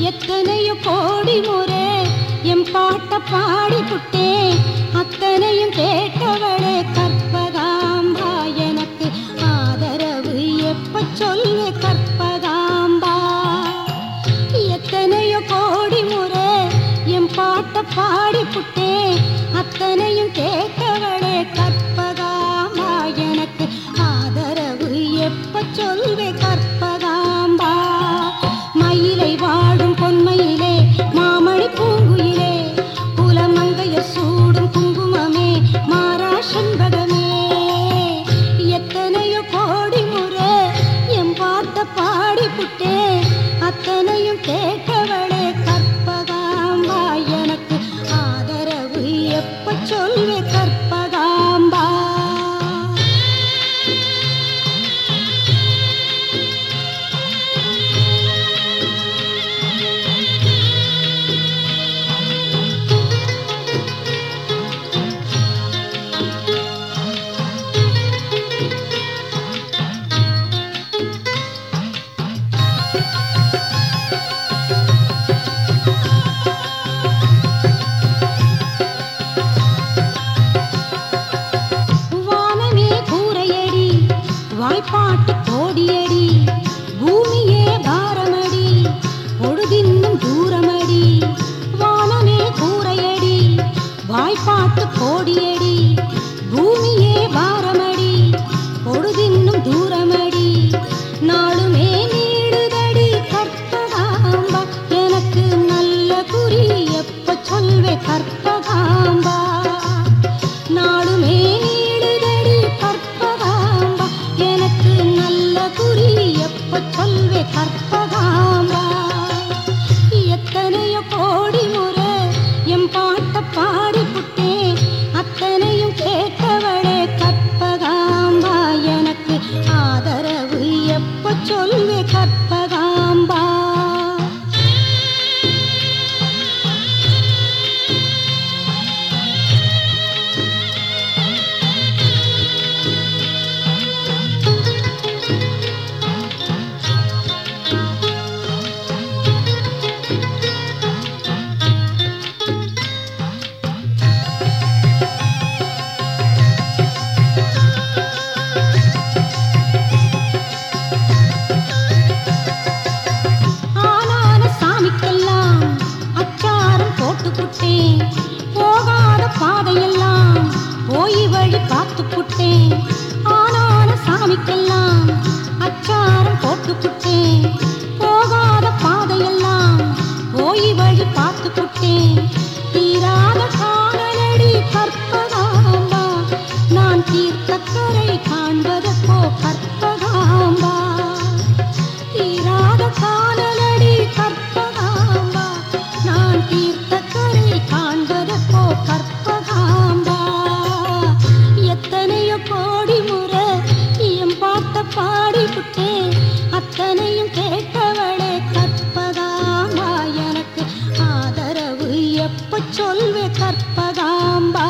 எத்தனையோ கோடி முறை என் பாட்ட பாடி புட்டேன் அத்தனையும் கேட்டவளே கற்பகாம்பா எனக்கு ஆதரவு எப்ப சொல்வே கற்பகாம்பா எத்தனையோ கோடி முறை என் பாட்ட பாடி புட்டேன் அத்தனையும் கேட்டவளே கற்பகாம்பா எனக்கு ஆதரவு எப்ப சொல்வே கற்பகாம்பா மயிலை வாடும் பொன்மையிலே மாமணி பூங்குயிலே புலமங்கையர் சூடும் குங்குமமே மாறா செண்பகமே எத்தனையோ கோடி முறை என் பாட்ட பாடி புட்டே அத்தனையும் கேட்டவளே கற்பகாம்பா எனக்கு ஆதரவு எப்ப சொல்வே கற்பகாம்பா வானமே கூரையடி வாய்ப்பாட்டு கோடியடி பூமியே பாரமடி பொழுதின்னும் தூரமடி வானமே கூரையடி வாய்ப்பாட்டு கோடியடி பூமியே பாரமடி பொழுதின்னும் தூரமடி நாளுமே நீடுதடி கற்பகாம்பா எனக்கு நல்ல குறி எப்ப சொல்வே கற்பகாம்பா நாளுமே நீடுதடி கற்பகாம்பா எனக்கு நல்ல குறி எப்ப சொல்வே கற்பகாம்பா எத்தனையோ கோடி முறை என் பாட்ட பாடி புட்டேன் அத்தனையும் கேட்டவளே கற்பகாம்பா எனக்கு ஆதரவு எப்ப சொல்வே கற்பகாம்பா ஆனான சாமிக்கெல்லாம் அச்சாரம் போட்டு புட்டேன் போகாத பாதையெல்லாம் போய் வழி பார்த்து புட்டேன் ஆனான சாமிக்கெல்லாம் அச்சாரம் போட்டு புட்டேன் போகாத பாதையெல்லாம் போய் வழி பார்த்து புட்டேன் தீராத காணலடி கற்பகாம்பா நான் தீர்த்தக்கரை காண்பதற்கோ கற்பகாம்பா தீராத காணலடி கற்பகாம்பா நான் தீர்த்தக்கரை காண்பதற்கோ கற்பகாம்பா எத்தனையோ கோடி முறை என் பாட்ட பாடி புட்டேன் அத்தனையும் கேட்டவளே கற்பகாம்பா எனக்கு ஆதரவு எப்ப சொல்வே கற்பகாம்பா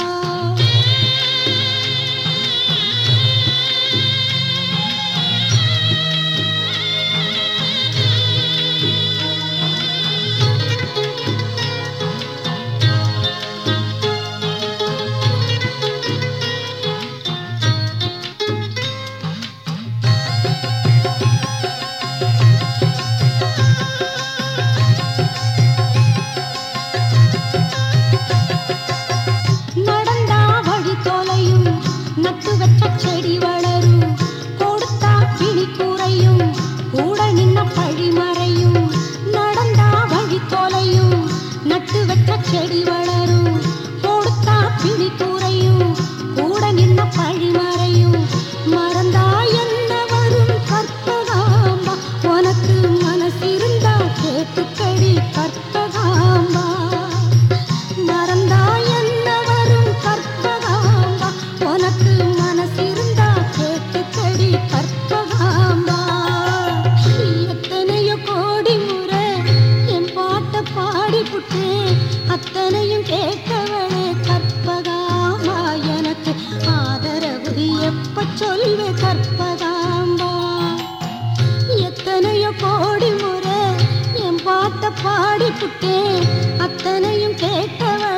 நடந்தா வழி தொலையும் நட்டு வச்ச செடி வளரும் கொடுத்தா கிளி குறையும் கூட நின்ன பழி மறையும் நடந்தா வழி தொலையும் நட்டு வச்ச செடி வளரும் கொடுத்தா கிளி குறையும் கூட நின்ன பழி மறையும் மறந்தா என்ன வரும் கற்பகாம்பா உனக்கு மனசிருந்தா கேட்டுக்கடி கற்பகாம்பா மறந்தா என்ன வரும் கற்பகாம்பா உனக்கு மனசிருந்தா கேட்டுக்கடி கற்பகாம்பா எத்தனையோ கோடி முறை என் பாட்ட பாடி புட்டேன் அத்தனையும் கேட்டவளே கற்பகாம்பா எனக்கு ஆதரவு எப்ப சொல்வே கற்பகாம்பா எத்தனையோ கோடி முறை என் பாட்ட பாட்ட பாடி புட்டேன் அத்தனையும் கேட்டவளே